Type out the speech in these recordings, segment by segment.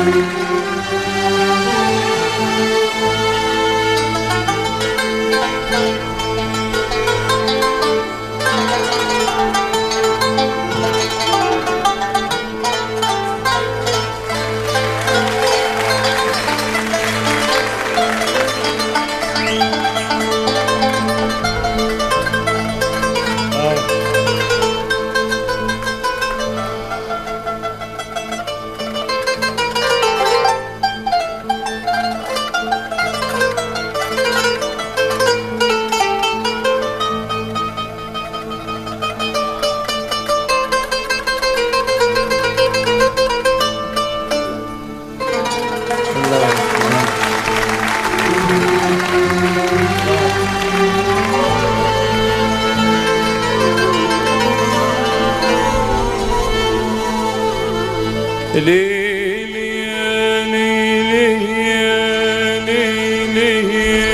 ليل يا ليل يا ليل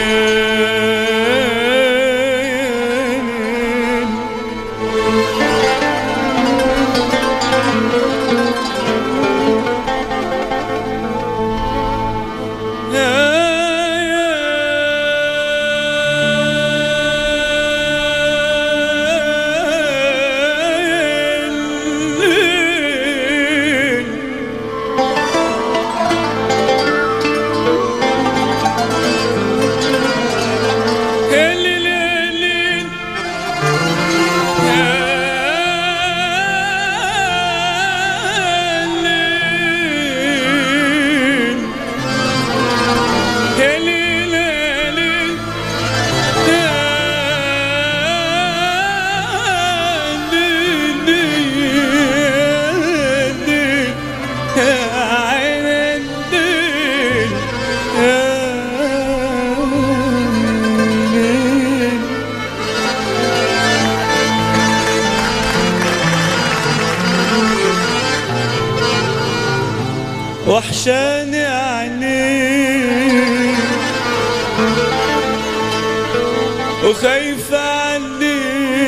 يا ليل وحشاني عينيك وخايفة عليك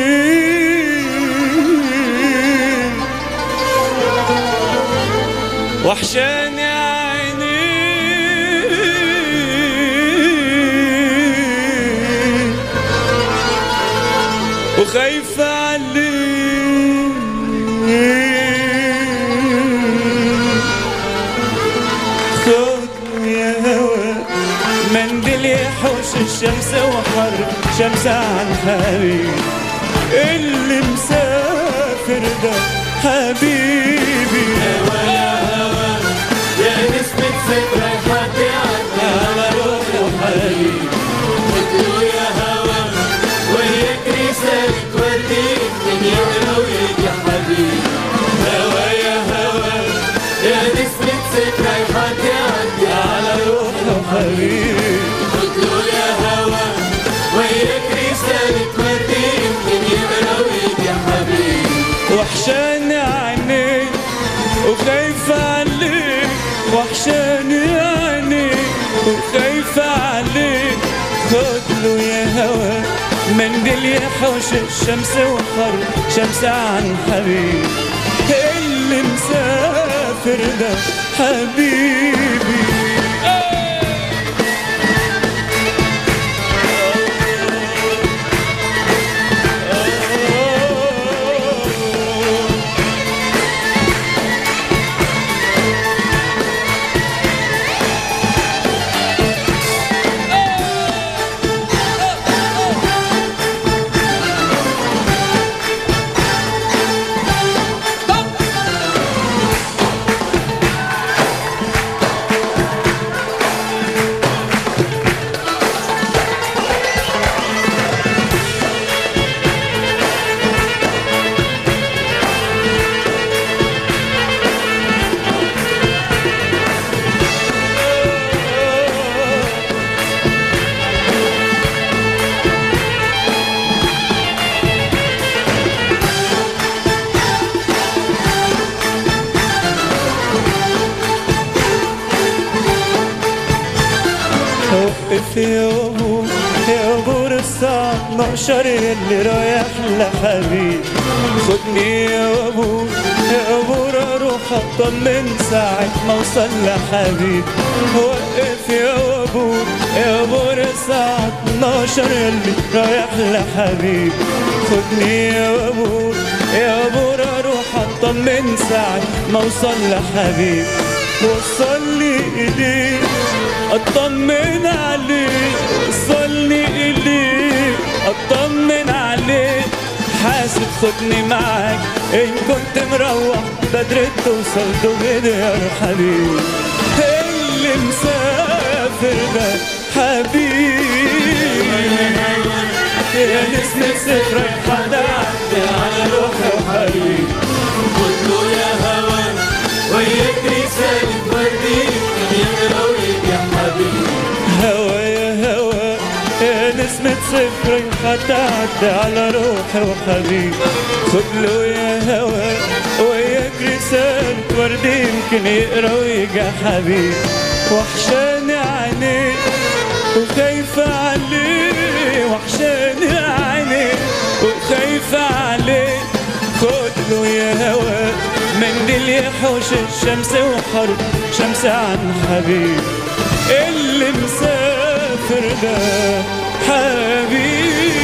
وحشاني عينيك وخايفة عليك خد يا هوا منديل يحوش الشمس وحر شمس عن حبيب اللي مسافر ده حبيبي يا نسمة ذكرى حد عدى على روحي وحبيبي قلتله يا هوا وياك رسالة توديك من يقرا ويجي حبيبي هوا يا هوا يا نسمة ذكرى حد عدى على روحي وحبيبي قلتله يا هوا وياك رسالة توديك من يقرا ويجي حبيبي وحشاني عينيك وخايفة عليك وحشاني عينيك وخايفة عليك خدله يا هوا منديل يحوش الشمس وحر شمس عن حبيب اللي مسافر ده حبيبي وقف يا ابو يا ابو الساعة 12 اللي رايح لحبيب خدني يا ابو يا ابو اروح اطمن ساعة ما اوصل لحبيب وقف يا وابور يا وابور الساعة 12 يلي رايح لحبيب خدني يا وابور يا وابور اروح اطمن ساعة ما اوصل لحبيب وصلني اليه اطمن عليه وصلني اليه اطمن عليه حاسب خدني معاك ان كنت مروح بدري توصل دغري يا حبيبي اللي مسافر ده حبيبي يا نسمة سفرك حدعت على روحي وحبيبي كله يا هوا وياك رسالة وردي يقرا ويجي حبيبي هوا يا هوا يا نسمة صفري هتعدي على روحي وحبيبي خد له يا هوا وياك رسالة ورد يمكن يقرا ويجي حبيبي وحشاني عينيك وخايفة عليه وحشاني عينيك وخايفة عليه خد له يا هوا منديل يحوش الشمس وحرب شمس عن حبيب اللي مسافر ده حبيب